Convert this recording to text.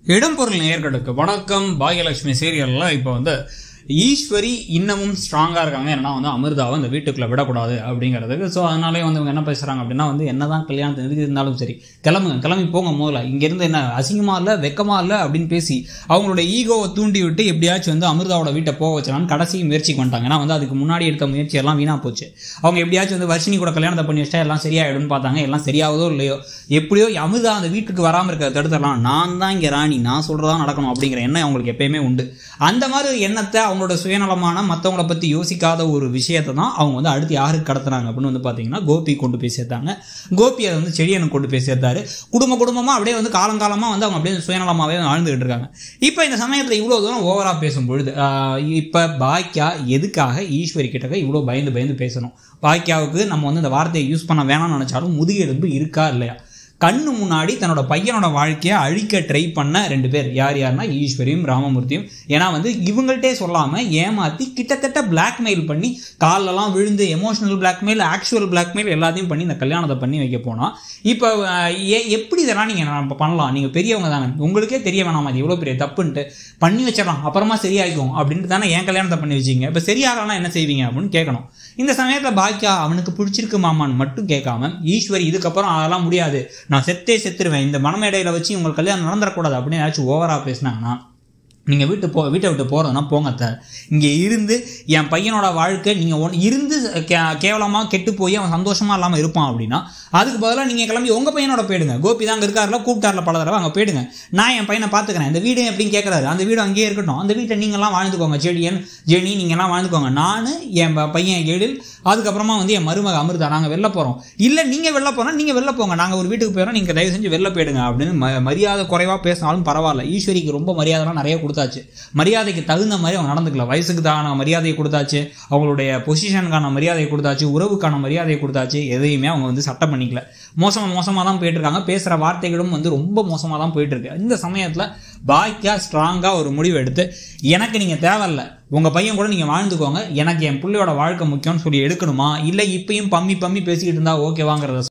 இடம்பொருள் நேயர்களுக்கு வணக்கம் பாகியலட்சுமி சீரியல்லாம் இப்போ வந்து ஈஸ்வரி இன்னமும் ஸ்ட்ராங்காக இருக்காங்க ஏன்னா வந்து அமிர்தாவை இந்த வீட்டுக்குள்ளே விடக்கூடாது அப்படிங்கிறதுக்கு ஸோ அதனாலே வந்து இவங்க என்ன பேசுகிறாங்க அப்படின்னா வந்து என்ன தான் கல்யாணத்து எதுக்கு இருந்தாலும் சரி கிளம்புங்க கிளம்பி போங்க முதல்ல இங்கேருந்து என்ன அசிங்கமாக இல்லை வெக்கமாக இல்லை அப்படின்னு பேசி அவங்களோட ஈகோவை தூண்டி விட்டு எப்படியாச்சும் வந்து அமிர்தாவோட வீட்டை போக வச்சலான்னு கடைசி முயற்சிக்கு வந்துட்டாங்க ஏன்னா வந்து அதுக்கு முன்னாடி எடுத்த முயற்சி எல்லாம் வீணாக போச்சு அவங்க எப்படியாச்சும் வந்து வர்ஷினி கூட கல்யாணத்தை பண்ணி வச்சா எல்லாம் சரியாயிடும்னு பார்த்தாங்க எல்லாம் சரியாவதோ இல்லையோ எப்படியோ அமிர்தா அந்த வீட்டுக்கு வராமல் இருக்கிறத தடுத்துடலாம் நான் தான் இங்கே ராணி நான் சொல்கிறதா நடக்கணும் அப்படிங்கிற எண்ணம் அவங்களுக்கு எப்பயுமே உண்டு அந்த மாதிரி எண்ணத்தை அவங்களோட சுயநலமான மற்றவங்கள பற்றி யோசிக்காத ஒரு விஷயத்தை தான் அவங்க வந்து அடுத்து யாருக்கு கடத்துனாங்க அப்படின்னு வந்து பார்த்தீங்கன்னா கோபி கொண்டு போய் சேர்த்தாங்க கோபி அதை வந்து செடியனுக்கு கொண்டு போய் சேர்த்தாரு குடும்ப குடும்பமாக அப்படியே வந்து காலங்காலமாக வந்து அவங்க அப்படியே சுயநலமாகவே வாழ்ந்துகிட்டு இருக்காங்க இப்போ இந்த சமயத்தில் இவ்வளோ தூரம் ஓவராக பேசும் பொழுது இப்போ பாக்கியா எதுக்காக ஈஸ்வரி கிட்டக்க இவ்வளோ பயந்து பயந்து பேசணும் பாக்கியாவுக்கு நம்ம வந்து இந்த வார்த்தையை யூஸ் பண்ண வேணாம்னு நினச்சாலும் முதுகெலும்பு இருக்கா இல்லையா கண்ணு முன்னாடி தன்னோட பையனோட வாழ்க்கையை அழிக்க ட்ரை பண்ண ரெண்டு பேர் யார் யாருன்னா ஈஸ்வரியும் ராமமூர்த்தியும் ஏன்னா வந்து இவங்கள்ட்டே சொல்லாமல் ஏமாற்றி கிட்டத்தட்ட பிளாக்மெயில் பண்ணி காலெல்லாம் விழுந்து எமோஷனல் பிளாக்மெயில் ஆக்சுவல் பிளாக்மெயில் எல்லாத்தையும் பண்ணி இந்த கல்யாணத்தை பண்ணி வைக்க போனால் இப்போ ஏ எப்படி இதெல்லாம் நீங்கள் நம்ம பண்ணலாம் நீங்கள் பெரியவங்க தானே உங்களுக்கே தெரிய வேணாமா அது எவ்வளோ பெரிய தப்புன்ட்டு பண்ணி வச்சிடலாம் அப்புறமா சரியாயிக்கும் அப்படின்ட்டு தானே ஏன் கல்யாணத்தை பண்ணி வச்சிங்க இப்போ சரியாகலாம் என்ன செய்வீங்க அப்படின்னு கேட்கணும் இந்த சமயத்தில் பாக்கியா அவனுக்கு பிடிச்சிருக்கு மாமான்னு மட்டும் கேட்காம ஈஸ்வரி இதுக்கப்புறம் அதெல்லாம் முடியாது நான் செத்தே செத்துருவேன் இந்த மனமேடையில் வச்சு உங்களுக்கு கல்யாணம் நடந்துடக்கூடாது அப்படின்னு ஏதாச்சும் ஓவராக பேசினாங்கன்னா நீங்கள் வீட்டு போ வீட்டை விட்டு போகிறதுனா போங்க சார் இங்கே இருந்து என் பையனோட வாழ்க்கை நீங்கள் ஒன் இருந்து கே கேவலமாக கெட்டு போய் அவன் சந்தோஷமாக இல்லாமல் இருப்பான் அப்படின்னா அதுக்கு பதிலாக நீங்கள் கிளம்பி உங்கள் பையனோட போயிடுங்க கோபி தான் அங்கே இருக்காருல கூப்பிட்டார்ல பல தடவை அங்கே போயிடுங்க நான் என் பையனை பார்த்துக்கிறேன் இந்த வீடு எப்படின்னு கேட்குறாரு அந்த வீடு அங்கேயே இருக்கட்டும் அந்த வீட்டை நீங்கள்லாம் வாழ்ந்துக்கோங்க செடியன் ஜெனி நீங்கள்லாம் வாழ்ந்துக்கோங்க நான் என் பையன் எழில் அதுக்கப்புறமா வந்து என் மருமக அமிர்தா நாங்கள் வெளில போகிறோம் இல்லை நீங்கள் வெளில போனால் நீங்கள் வெளில போங்க நாங்கள் ஒரு வீட்டுக்கு போயிடறோம் நீங்கள் தயவு செஞ்சு வெளில போயிடுங்க அப்படின்னு ம மரியாதை குறைவாக பேசினாலும் பரவாயில்ல ஈஸ்வரிக்கு ரொம்ப மரியாதைலாம் நிறைய கொடுத்தாச்சு மரியாதைக்கு தகுந்த மாதிரி அவங்க நடந்துக்கல வயசுக்கு தான மரியாதையை கொடுத்தாச்சு அவங்களுடைய பொசிஷனுக்கான மரியாதையை கொடுத்தாச்சு உறவுக்கான மரியாதையை கொடுத்தாச்சு எதையுமே அவங்க வந்து சட்டம் பண்ணிக்கல மோசமாக மோசமாக தான் போயிட்டு இருக்காங்க பேசுகிற வார்த்தைகளும் வந்து ரொம்ப மோசமாக தான் போயிட்டு இருக்கு இந்த சமயத்தில் பாக்கியா ஸ்ட்ராங்காக ஒரு முடிவு எடுத்து எனக்கு நீங்கள் தேவையில்ல உங்கள் பையன் கூட நீங்கள் வாழ்ந்துக்கோங்க எனக்கு என் பிள்ளையோட வாழ்க்கை முக்கியம்னு சொல்லி எடுக்கணுமா இல்லை இப்பயும் பம்மி பம்மி பேசிக்கிட்டு இருந்தால் ஓகேவாங்கிறத